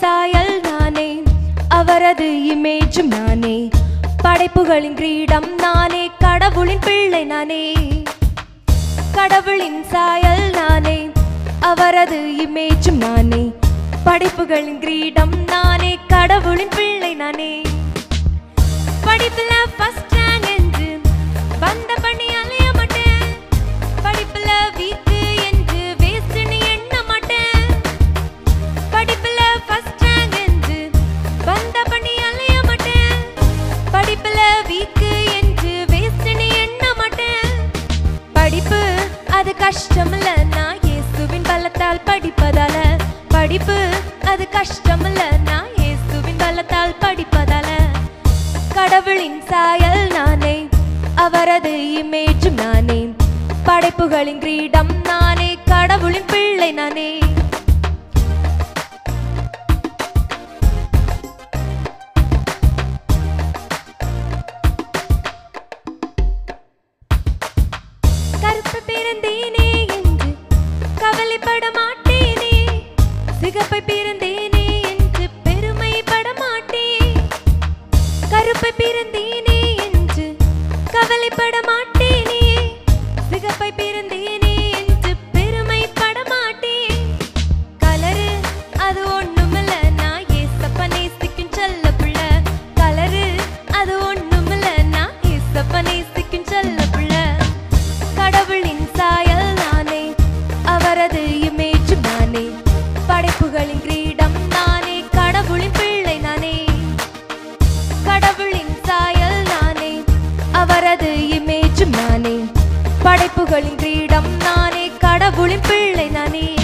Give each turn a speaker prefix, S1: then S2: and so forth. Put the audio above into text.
S1: சாயல் நானே அவரது இமேஜும் நானே படைப்புகளின் கிரீடம் நானே கடவுளின் பிள்ளை நானே கடவுளின் சாயல் நானே அவரது இமேஜும் நானே படைப்புகளின் கிரீடம் நானே கடவுளின் பிள்ளை நானே படிப்புல ஃபர்ஸ்ட் ரேங்க் என்று வந்த பண்ணி அலைய மாட்டேன் படிப்புல வீக்கு என்று வேஸ்ட்னு எண்ண மாட்டேன் படிப்புல ஃபர்ஸ்ட் ரேங்க் என்று வந்த பண்ணி அலைய மாட்டேன் படிப்புல வீக்கு என்று வேஸ்ட்னு எண்ண மாட்டேன் படிப்பு அது கஷ்டமில்ல நான் இயேசுவின் பலத்தால் படிப்பதால படிப்பு அது கஷ்டமில்ல நான் இயேசுவின் பலத்தால் படிப்பதால கடவுளின் சாயல் நானே அவரது இமேஜும் நானே படைப்புகளின் கிரீடம் நானே கடவுளின் பிள்ளை நானே கருப்பு பிறந்தேனே என்று கவலைப்பட மாட்டேனே சிகப்பை பிறந்தேனே என்று பெருமைப்பட மாட்டேன் கருப்பை பிறந்தேனே என்று கவலைப்பட மாட்டேனே சிகப்பை பிறந்தேனே என்று பெருமைப்பட மாட்டேன் கலரு அது ஒண்ணுமில்ல நான் ஏசப்ப நேசிக்கும் செல்ல புள்ள கலரு அது ஒண்ணுமில்ல நான் ஏசப்ப நேசிக்கும் செல்ல புள்ள கடவுளின் சாயல் நானே அவரது இமேஜும் நானே படைப்புகளின் கிரீடம் நானே கடவுளின் பிள்ளை நானே கடவுளின் சாயல் நானே அவரது இமேஜும் நானே படைப்புகளின் கிரீடம் நானே கடவுளின் பிள்ளை நானே